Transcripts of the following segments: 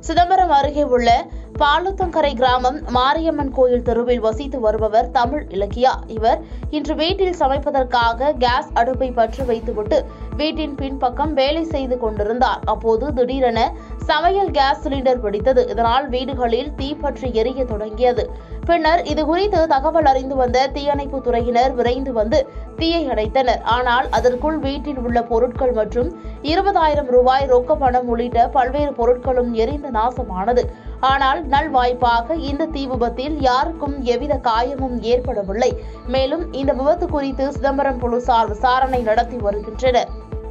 சிதம்பரம் அருகே உள்ள பாலுத்தங்கரை கிராமம் மாரியம்மன் கோயில் தெருவில் வசித்து வருபவர் தமிழ் இலக்கியா இவர் இன்று வீட்டில் சமைப்பதற்காக கேஸ் அடுப்பை பற்ற வைத்துவிட்டு வீட்டின் பின்பக்கம் வேலை செய்து கொண்டிருந்தார் அப்போது திடீரென சமையல் கேஸ் சிலிண்டர் வெடித்தது இதனால் வீடுகளில் தீப்பற்றி எரிய தொடங்கியது பின்னர் இதுகுறித்து தகவல் அறிந்து வந்த தீயணைப்பு துறையினர் விரைந்து வந்து தீயை அடைத்தனர் ஆனால் அதற்குள் வீட்டில் உள்ள பொருட்கள் மற்றும் இருபதாயிரம் ரூபாய் ரொக்க பணம் உள்ளிட்ட பல்வேறு பொருட்களும் எரிந்து நாசமானது ஆனால் நல்வாய்ப்பாக இந்த தீ விபத்தில் யாருக்கும் எவ்வித காயமும் ஏற்படவில்லை மேலும் இந்த விபத்து குறித்து சிதம்பரம் போலீசார் விசாரணை நடத்தி வருகின்றனர்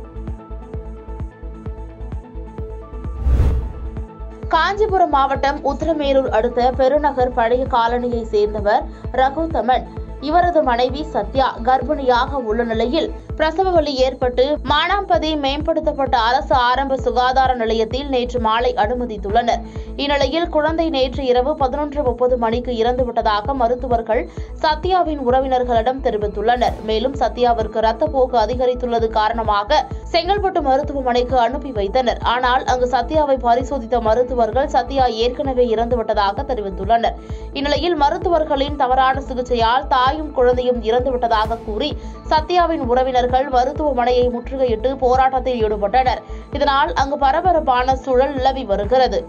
காஞ்சிபுரம் மாவட்டம் உத்திரமேரூர் அடுத்த பெருநகர் பழைய காலனியை சேர்ந்தவர் ரகுத்தமன் இவரது மனைவி சத்யா கர்ப்பிணியாக உள்ள நிலையில் பிரசவ வலி ஏற்பட்டு மானாம்பதி மேம்படுத்தப்பட்ட அரசு ஆரம்ப சுகாதார நிலையத்தில் நேற்று மாலை அனுமதித்துள்ளனர் இந்நிலையில் குழந்தை நேற்று இரவு பதினொன்று முப்பது மணிக்கு இறந்துவிட்டதாக மருத்துவர்கள் சத்யாவின் உறவினர்களிடம் தெரிவித்துள்ளனர் மேலும் சத்யாவிற்கு ரத்தப்போக்கு அதிகரித்துள்ளது காரணமாக செங்கல்பட்டு மருத்துவமனைக்கு அனுப்பி வைத்தனர் ஆனால் அங்கு சத்யாவை பரிசோதித்த மருத்துவர்கள் சத்யா ஏற்கனவே இறந்துவிட்டதாக தெரிவித்துள்ளனர் இந்நிலையில் மருத்துவர்களின் தவறான சிகிச்சையால் தாயும் குழந்தையும் இறந்துவிட்டதாக கூறி சத்யாவின் உறவினர்கள் மருத்துவமனையை முற்றுகையிட்டு போராட்டத்தில் ஈடுபட்டனர் இதனால் அங்கு பரபரப்பான சூழல் நிலவி வருகிறது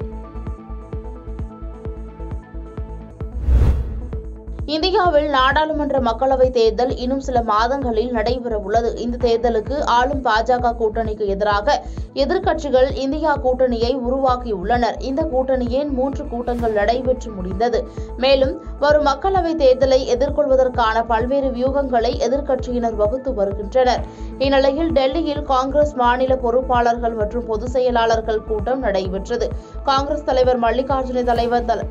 இந்தியாவில் நாடாளுமன்ற மக்களவைத் தேர்தல் இன்னும் சில மாதங்களில் நடைபெற உள்ளது இந்த தேர்தலுக்கு ஆளும் பாஜக கூட்டணிக்கு எதிராக எதிர்க்கட்சிகள் இந்தியா கூட்டணியை உருவாக்கியுள்ளனர் இந்த கூட்டணியின் மூன்று கூட்டங்கள் நடைபெற்று முடிந்தது மேலும் வரும் மக்களவைத் தேர்தலை எதிர்கொள்வதற்கான பல்வேறு வியூகங்களை எதிர்க்கட்சியினர் வகுத்து வருகின்றனர் இந்நிலையில் டெல்லியில் காங்கிரஸ் மாநில பொறுப்பாளர்கள் மற்றும் பொதுச் செயலாளர்கள் கூட்டம் நடைபெற்றது காங்கிரஸ் தலைவர் மல்லிகார்ஜுன தலைவர் தல-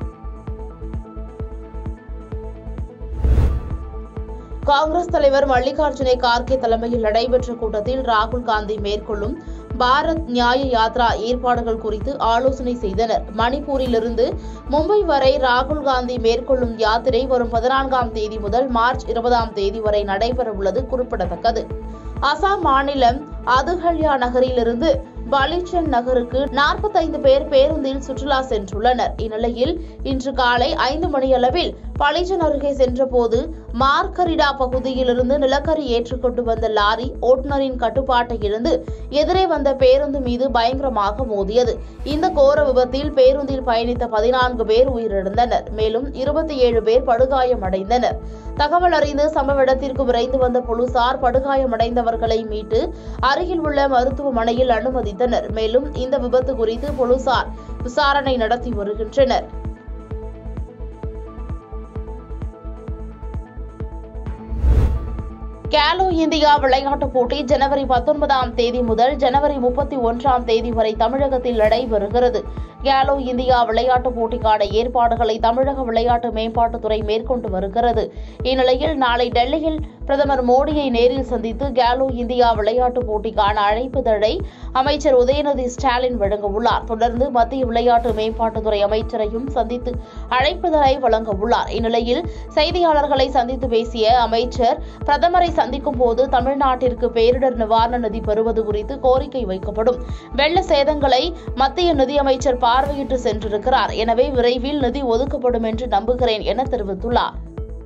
காங்கிரஸ் தலைவர் மல்லிகார்ஜுன கார்கே தலைமையில் நடைபெற்ற கூட்டத்தில் ராகுல் காந்தி மேற்கொள்ளும் பாரத் நியாய யாத்ரா ஏற்பாடுகள் குறித்து ஆலோசனை செய்தனர் மணிப்பூரிலிருந்து மும்பை வரை ராகுல் காந்தி மேற்கொள்ளும் யாத்திரை வரும் பதினான்காம் தேதி முதல் மார்ச் இருபதாம் தேதி வரை நடைபெறவுள்ளது குறிப்பிடத்தக்கது அசாம் மாநிலம் அதுகல்யா நகரிலிருந்து பலிச்சன் நகருக்கு 45 பேர் பேருந்தில் சுற்றுலா சென்றுள்ளனர் இந்நிலையில் இன்று காலை ஐந்து மணியளவில் பலிச்சன் அருகே சென்றபோது மார்கரிடா பகுதியிலிருந்து நிலக்கரி ஏற்றிக்கொண்டு வந்த லாரி ஓட்டுநரின் கட்டுப்பாட்டை இழந்து எதிரே வந்த பேருந்து மீது பயங்கரமாக மோதியது இந்த கோர விபத்தில் பேருந்தில் பயணித்த பதினான்கு பேர் உயிரிழந்தனர் மேலும் இருபத்தி ஏழு பேர் படுகாயமடைந்தனர் தகவல் அறிந்து சம்பவ இடத்திற்கு விரைந்து வந்த போலீசார் படுகாயமடைந்தவர்களை மீட்டு அருகில் உள்ள மருத்துவமனையில் அனுமதித்தனர் மேலும் இந்த விபத்து குறித்து போலீசார் விசாரணை நடத்தி வருகின்றனர் கேலோ இந்தியா விளையாட்டுப் போட்டி ஜனவரி பத்தொன்பதாம் தேதி முதல் ஜனவரி முப்பத்தி ஒன்றாம் தேதி வரை தமிழகத்தில் நடைபெறுகிறது கேலோ இந்தியா விளையாட்டுப் போட்டிக்கான ஏற்பாடுகளை தமிழக விளையாட்டு மேம்பாட்டுத்துறை மேற்கொண்டு வருகிறது இந்நிலையில் நாளை டெல்லியில் பிரதமர் மோடியை நேரில் சந்தித்து கேலோ இந்தியா விளையாட்டுப் போட்டிக்கான அழைப்புதழை அமைச்சர் உதயநிதி ஸ்டாலின் வழங்க உள்ளார் தொடர்ந்து மத்திய விளையாட்டு மேம்பாட்டுத்துறை அமைச்சரையும் சந்தித்து அழைப்புதழை வழங்க உள்ளார் இந்நிலையில் செய்தியாளர்களை சந்தித்து பேசிய அமைச்சர் பிரதமரை சந்திக்கும் போது தமிழ்நாட்டிற்கு பேரிடர் நிவாரண நிதி பெறுவது குறித்து கோரிக்கை வைக்கப்படும் வெள்ள சேதங்களை மத்திய நிதியமைச்சர் பார்வையிட்டு சென்றிருக்கிறார் எனவே விரைவில் நிதி ஒதுக்கப்படும் என்று நம்புகிறேன் என தெரிவித்துள்ளார்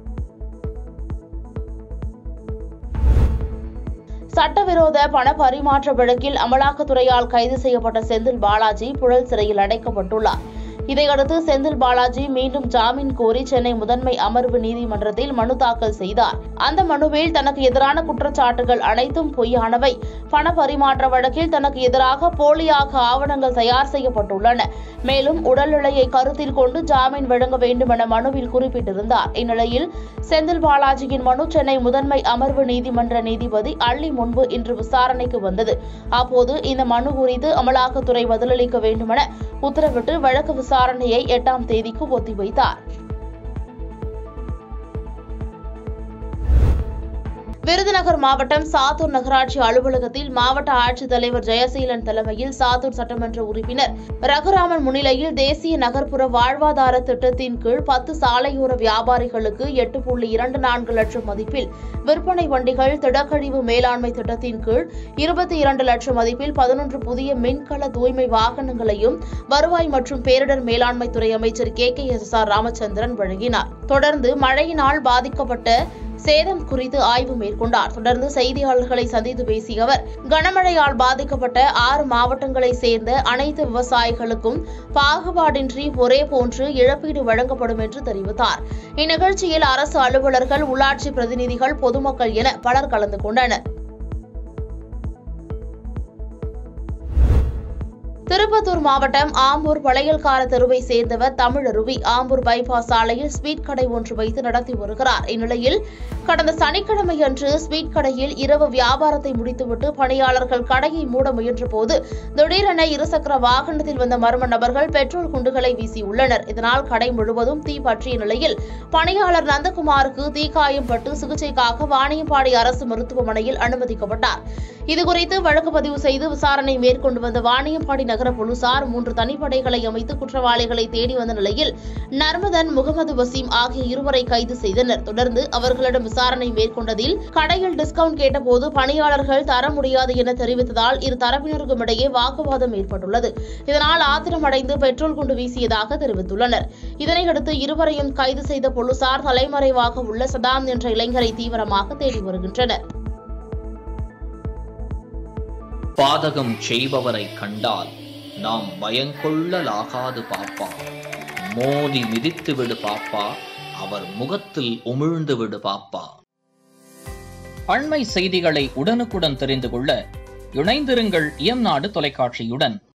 சட்டவிரோத பண பரிமாற்ற வழக்கில் அமலாக்கத்துறையால் கைது செய்யப்பட்ட செந்தில் பாலாஜி புழல் சிறையில் அடைக்கப்பட்டுள்ளார் இதையடுத்து செந்தில் பாலாஜி மீண்டும் ஜாமீன் கோரி சென்னை முதன்மை அமர்வு நீதிமன்றத்தில் மனு தாக்கல் செய்தார் அந்த மனுவில் தனக்கு எதிரான குற்றச்சாட்டுகள் அனைத்தும் பொய்யானவை பண பரிமாற்ற வழக்கில் தனக்கு எதிராக போலியாக ஆவணங்கள் தயார் செய்யப்பட்டுள்ளன மேலும் உடல்நிலையை கருத்தில் கொண்டு ஜாமீன் வழங்க வேண்டும் என மனுவில் குறிப்பிட்டிருந்தார் இந்நிலையில் செந்தில் பாலாஜியின் மனு சென்னை முதன்மை அமர்வு நீதிமன்ற நீதிபதி அள்ளி முன்பு இன்று விசாரணைக்கு வந்தது அப்போது இந்த மனு குறித்து அமலாக்கத்துறை பதிலளிக்க வேண்டுமென உத்தரவிட்டு வழக்கு விசாரணையை எட்டாம் தேதிக்கு ஒத்திவைத்தார் விருதுநகர் மாவட்டம் சாத்தூர் நகராட்சி அலுவலகத்தில் மாவட்ட ஆட்சித்தலைவர் ஜெயசீலன் தலைமையில் சாத்தூர் சட்டமன்ற உறுப்பினர் ரகுராமன் முன்னிலையில் தேசிய நகர்ப்புற வாழ்வாதார திட்டத்தின் கீழ் பத்து சாலையோர வியாபாரிகளுக்கு எட்டு புள்ளி இரண்டு நான்கு லட்சம் மதிப்பில் விற்பனை வண்டிகள் திடக்கழிவு மேலாண்மை திட்டத்தின் கீழ் இருபத்தி இரண்டு லட்சம் மதிப்பில் பதினொன்று புதிய மின்கல தூய்மை வாகனங்களையும் வருவாய் மற்றும் பேரிடர் மேலாண்மை துறை அமைச்சர் K K S R Ramachandran வழங்கினார் தொடர்ந்து மழையினால் பாதிக்கப்பட்ட சேதம் குறித்து ஆய்வு மேற்கொண்டார் தொடர்ந்து செய்தியாளர்களை சந்தித்து பேசிய அவர் கனமழையால் பாதிக்கப்பட்ட ஆறு மாவட்டங்களைச் சேர்ந்த அனைத்து விவசாயிகளுக்கும் பாகுபாடின்றி ஒரே போன்று இழப்பீடு வழங்கப்படும் என்று தெரிவித்தார் இந்நிகழ்ச்சியில் அரசு அலுவலர்கள் உள்ளாட்சி பிரதிநிதிகள் பொதுமக்கள் என பலர் கலந்து கொண்டனர் திருப்பத்தூர் மாவட்டம் ஆம்பூர் பழையல்கார தெருவை சேர்ந்தவர் தமிழருவி ஆம்பூர் பைபாஸ் சாலையில் ஸ்வீட் கடை ஒன்று வைத்து நடத்தி வருகிறார் இந்நிலையில் கடந்த சனிக்கிழமையன்று ஸ்வீட் கடையில் இரவு வியாபாரத்தை முடித்துவிட்டு பணியாளர்கள் கடையை மூட முயன்றபோது திடீரென இருசக்கர வாகனத்தில் வந்த மர்ம நபர்கள் பெட்ரோல் குண்டுகளை வீசியுள்ளனர் இதனால் கடை முழுவதும் தீ பற்றிய நிலையில் பணியாளர் நந்தகுமாருக்கு தீக்காயம் பட்டு சிகிச்சைக்காக வாணியம்பாடி அரசு மருத்துவமனையில் அனுமதிக்கப்பட்டார் இதுகுறித்து வழக்கு பதிவு செய்து விசாரணை மேற்கொண்டு வந்த வாணியம்பாடி நகர போலீசார் மூன்று தனிப்படைகளை அமைத்து குற்றவாளிகளை தேடி வந்த நிலையில் நர்மதன் முகமது வசீம் ஆகிய இருவரை கைது செய்தனர் தொடர்ந்து அவர்களிடம் விசாரணை மேற்கொண்டதில் கடையில் டிஸ்கவுண்ட் கேட்டபோது பணியாளர்கள் தர முடியாது என தெரிவித்ததால் இரு தரப்பினருக்கும் இடையே வாக்குவாதம் ஏற்பட்டுள்ளது இதனால் ஆத்திரமடைந்து பெட்ரோல் குண்டு வீசியதாக தெரிவித்துள்ளனர் இதனையடுத்து இருவரையும் கைது செய்த போலீசார் தலைமறைவாக உள்ள சதாம் என்ற இளைஞரை தீவிரமாக தேடி வருகின்றனர் பாதகம் செய்பவரை கண்டால் நாம் பயங்கொள்ளலாகாது பாப்பா மோதி மிதித்து விடு பாப்பா அவர் முகத்தில் உமிழ்ந்து விடு பாப்பா அண்மை செய்திகளை உடனுக்குடன் தெரிந்து கொள்ள இணைந்திருங்கள் இயம்நாடு தொலைக்காட்சியுடன்